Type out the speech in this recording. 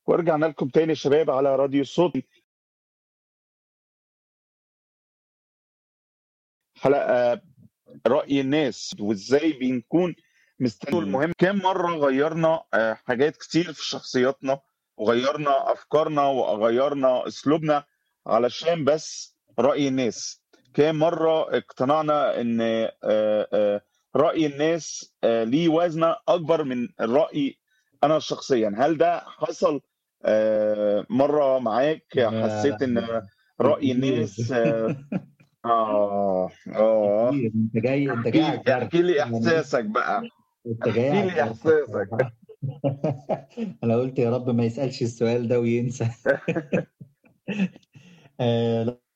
ورجعنا لكم تاني يا شباب على راديو الصوت حلقة رأي الناس وازاي بنكون مستني المهم كام مرة غيرنا آه، حاجات كتير في شخصياتنا وغيرنا أفكارنا وغيرنا أسلوبنا علشان بس رأي الناس كام مرة اقتنعنا إن آه، آه، رأي الناس آه، ليه وزنة أكبر من الرأي أنا شخصيا هل ده حصل آه، مرة معاك حسيت إن رأي الناس آه آه آه كتير انت جاي انت جاي على احكي الجرح احكي لي يعني إحساسك بقى انت جاي احكي على لي الجرح إحساسك بصراحة انا قلت يا رب ما يسألش السؤال ده وينسى آه